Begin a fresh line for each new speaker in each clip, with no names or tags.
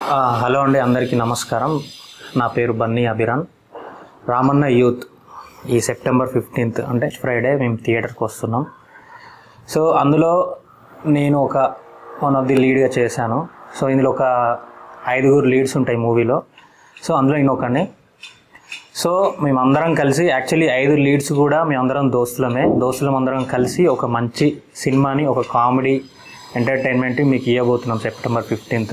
ఆ, హలో అండి అందరికీ నమస్కారం నా పేరు బన్నీ అభిరాన్ రామన్న యూత్ ఈ సెప్టెంబర్ ఫిఫ్టీన్త్ అంటే ఫ్రైడే మేము థియేటర్కి వస్తున్నాం సో అందులో నేను ఒక వన్ ఆఫ్ ది లీడ్గా చేశాను సో ఇందులో ఒక ఐదుగురు లీడ్స్ ఉంటాయి మూవీలో సో అందులో నేను ఒకని సో మేమందరం కలిసి యాక్చువల్లీ ఐదు లీడ్స్ కూడా మేమందరం దోస్తులమే దోస్తులం అందరం కలిసి ఒక మంచి సినిమాని ఒక కామెడీ ఎంటర్టైన్మెంట్ మీకు ఇవ్వబోతున్నాం సెప్టెంబర్ ఫిఫ్టీన్త్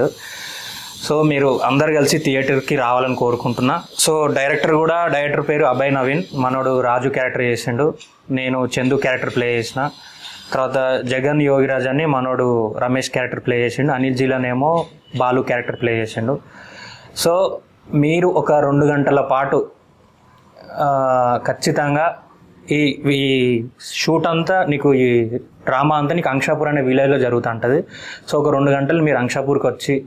సో మీరు అందరు కలిసి థియేటర్కి రావాలని కోరుకుంటున్నా సో డైరెక్టర్ కూడా డైరెక్టర్ పేరు అభయ్ నవీన్ మనోడు రాజు క్యారెక్టర్ చేసిండు నేను చందు క్యారెక్టర్ ప్లే చేసిన తర్వాత జగన్ యోగిరాజ్ అని మనోడు రమేష్ క్యారెక్టర్ ప్లే చేసిండు అనిల్ జీలనేమో బాలు క్యారెక్టర్ ప్లే చేసిండు సో మీరు ఒక రెండు గంటల పాటు ఆ, ఖచ్చితంగా ఈ ఈ షూట్ అంతా నీకు ఈ డ్రామా అంతా నీకు అంక్షాపూర్ అనే విలేజ్లో జరుగుతూ ఉంటుంది సో ఒక రెండు గంటలు మీరు అంక్షాపూర్కి వచ్చి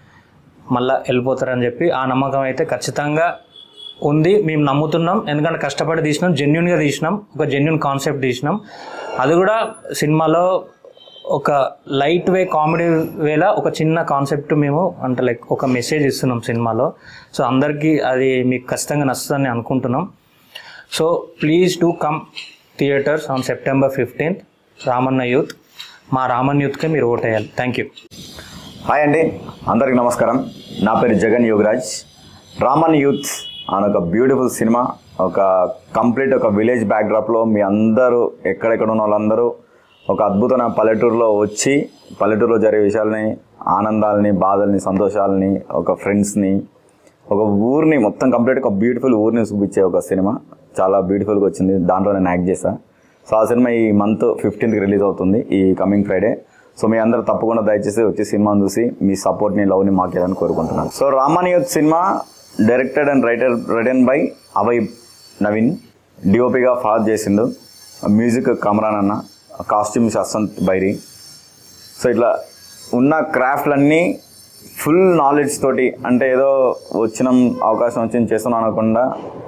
మళ్ళీ వెళ్ళిపోతారని చెప్పి ఆ నమ్మకం అయితే ఖచ్చితంగా ఉంది మేము నమ్ముతున్నాం ఎందుకంటే కష్టపడి తీసినాం జెన్యున్గా తీసినాం ఒక జెన్యున్ కాన్సెప్ట్ తీసినాం అది కూడా సినిమాలో ఒక లైట్ వే కామెడీ వేళ ఒక చిన్న కాన్సెప్ట్ మేము అంటే లైక్ ఒక మెసేజ్ ఇస్తున్నాం సినిమాలో సో అందరికీ అది మీకు ఖచ్చితంగా నచ్చుతుందని అనుకుంటున్నాం so please do come theatres on September fifteenth Ramanna youth మా రామన్ యూత్కే మీరు ఓటేయాలి థ్యాంక్ యూ
హాయ్ అండి అందరికి నమస్కారం నా పేరు జగన్ యోగరాజ్ రామన్ యూత్ అని ఒక బ్యూటిఫుల్ సినిమా ఒక కంప్లీట్ ఒక విలేజ్ బ్యాక్డ్రాప్లో మీ అందరూ ఎక్కడెక్కడ ఉన్న వాళ్ళందరూ ఒక అద్భుతమైన పల్లెటూరులో వచ్చి పల్లెటూరులో జరిగే విషయాలని ఆనందాలని బాధల్ని సంతోషాలని ఒక ఫ్రెండ్స్ని ఒక ఊరిని మొత్తం కంప్లీట్ ఒక బ్యూటిఫుల్ ఊరిని చూపించే ఒక సినిమా చాలా బ్యూటిఫుల్గా వచ్చింది దాంట్లో నేను యాక్ట్ చేశాను సో ఆ సినిమా ఈ మంత్ ఫిఫ్టీన్త్కి రిలీజ్ అవుతుంది ఈ కమింగ్ ఫ్రైడే సో మీ అందరూ తప్పకుండా దయచేసి వచ్చి సినిమాను చూసి మీ సపోర్ట్ని లవ్ని మాకేయాలని కోరుకుంటున్నాను సో రామాని youth cinema directed and writer written by Abhay Naveen డిఓపిగా ఫాదర్ చేసిండు మ్యూజిక్ కమరాన్ అన్న కాస్ట్యూమ్స్ అసంత్ బైరి సో ఇట్లా ఉన్న క్రాఫ్ట్లన్నీ ఫుల్ నాలెడ్జ్ తోటి అంటే ఏదో వచ్చిన అవకాశం వచ్చింది చేస్తున్నాం అనకుండా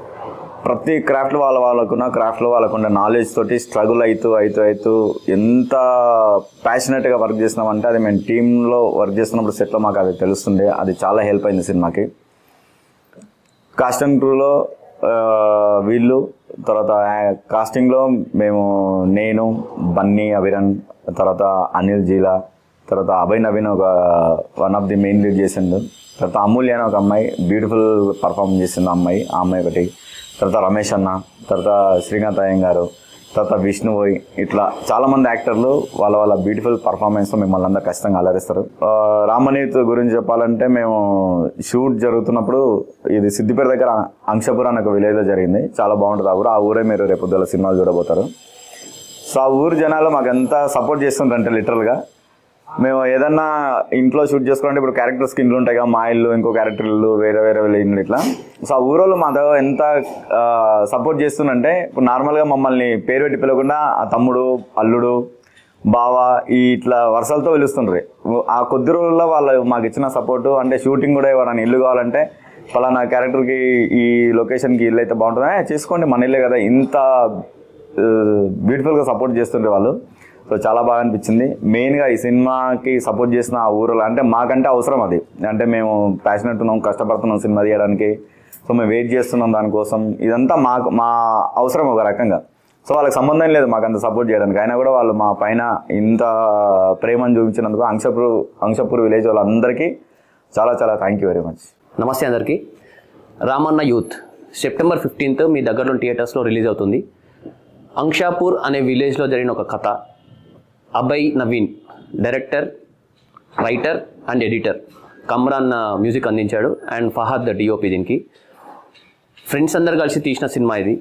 ప్రతి క్రాఫ్ట్ వాళ్ళ వాళ్ళకున్న క్రాఫ్ట్లో వాళ్ళకున్న నాలెడ్జ్ తోటి స్ట్రగుల్ అవుతూ అవుతూ అవుతూ ఎంత ప్యాషనెట్గా వర్క్ చేస్తున్నామంటే అది మేము టీంలో వర్క్ చేస్తున్నప్పుడు సెట్లో మాకు అది తెలుస్తుంది అది చాలా హెల్ప్ అయింది సినిమాకి కాస్టింగ్ క్రూలో వీళ్ళు తర్వాత కాస్టింగ్లో మేము నేను బన్నీ అభిరన్ తర్వాత అనిల్ జీలా తర్వాత అభయ్ నవీన్ ఒక one of the main lead చేసిండు తర్వాత అమూల్య అని ఒక అమ్మాయి బ్యూటిఫుల్ పర్ఫామ్ చేసింది ఆ అమ్మాయి ఆ అమ్మాయి ఒకటి తర్వాత రమేష్ అన్న తర్వాత శ్రీకాంత్ అయ్యం గారు తర్వాత విష్ణు పోయి ఇట్లా చాలా మంది యాక్టర్లు వాళ్ళ వాళ్ళ బ్యూటిఫుల్ పర్ఫార్మెన్స్ మిమ్మల్ని అందరూ ఖచ్చితంగా అలరిస్తారు ఆ, రామనీత్ గురించి చెప్పాలంటే మేము షూట్ జరుగుతున్నప్పుడు ఇది సిద్దిపేట దగ్గర అంశపురం అనే ఒక విలేజ్లో జరిగింది చాలా బాగుంటుంది ఆ ఊరు ఆ ఊరే మీరు రేపు పొద్దుల సినిమాలు చూడబోతారు సో ఆ ఊరు జనాలు మాకు ఎంత సపోర్ట్ చేస్తుంటారంటే లిటరల్గా మేము ఏదన్నా ఇంట్లో షూట్ చేసుకోవాలంటే ఇప్పుడు క్యారెక్టర్స్ ఇల్లు ఉంటాయి కదా మా ఇల్లు ఇంకో క్యారెక్టర్ ఇల్లు వేరే వేరే వాళ్ళ ఇల్లు ఇట్లా సో ఆ ఊరోళ్ళు మాతో ఎంత సపోర్ట్ చేస్తుందంటే ఇప్పుడు నార్మల్గా మమ్మల్ని పేరు పెట్టి పిలవకుండా ఆ తమ్ముడు అల్లుడు బావ ఈ ఇట్లా వరుసలతో పిలుస్తుండ్రు ఆ కొద్ది రోజుల్లో వాళ్ళు మాకు ఇచ్చిన సపోర్టు అంటే షూటింగ్ కూడా ఎవరైనా ఇల్లు కావాలంటే పలానా క్యారెక్టర్కి ఈ లొకేషన్కి ఇల్లు అయితే బాగుంటుంది "ఏ, చేసుకోండి మన ఇల్లే కదా ఇంత బ్యూటిఫుల్గా సపోర్ట్ చేస్తుండ్రు వాళ్ళు సో చాలా బాగా అనిపించింది మెయిన్గా ఈ సినిమాకి సపోర్ట్ చేసిన ఆ ఊరిలో అంటే మాకంటే అవసరం అది అంటే మేము ప్యాషనెట్ ఉన్నాం కష్టపడుతున్నాం సినిమా తీయడానికి సో మేము వెయిట్ చేస్తున్నాం దానికోసం ఇదంతా మాకు మా అవసరం ఒక రకంగా సో వాళ్ళకి సంబంధం లేదు మాకు అంత సపోర్ట్ చేయడానికి అయినా కూడా వాళ్ళు మా పైన ఇంత ప్రేమను చూపించినందుకు అంశపూర్ అంశపూర్ విలేజ్ వాళ్ళందరికీ చాలా చాలా థ్యాంక్ యూ వెరీ మచ్
నమస్తే అందరికీ రామన్న యూత్ సెప్టెంబర్ ఫిఫ్టీన్త్ మీ దగ్గరలో థియేటర్స్లో రిలీజ్ అవుతుంది అంక్షాపూర్ అనే విలేజ్లో జరిగిన ఒక కథ Abhay Naveen director writer and editor Kamran music అందించాడు అండ్ ఫహాద్ ద డిఓపి దీనికి ఫ్రెండ్స్ అందరు కలిసి తీసిన సినిమా ఇది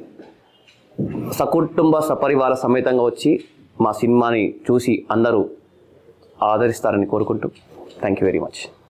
సకుటుంబ సపరివార సమేతంగా వచ్చి మా సినిమాని చూసి అందరూ ఆదరిస్తారని కోరుకుంటూ థ్యాంక్ యూ వెరీ మచ్